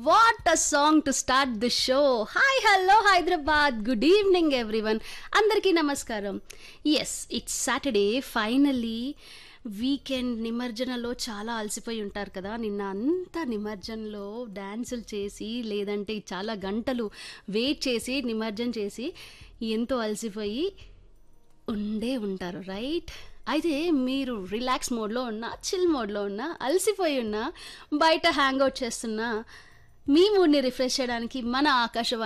what a song to start the show hi hello Hyderabad good evening everyone అందరికీ నమస్కారం yes it's Saturday finally weekend నిమజ్జనలో చాలా అలసిపోయి ఉంటారు కదా నిన్న అంతా నిమజ్జనలో డ్యాన్సులు చేసి లేదంటే చాలా గంటలు వెయిట్ చేసి నిమజ్జనం చేసి ఎంతో అలసిపోయి ఉండే ఉంటారు రైట్ అయితే మీరు రిలాక్స్ మోడ్లో ఉన్నా చిల్ మోడ్లో ఉన్నా అలసిపోయి ఉన్నా బయట హ్యాంగ్ అవుట్ చేస్తున్నా మీ మూడ్ని రిఫ్రెష్ చేయడానికి మన ఆకాశవాణి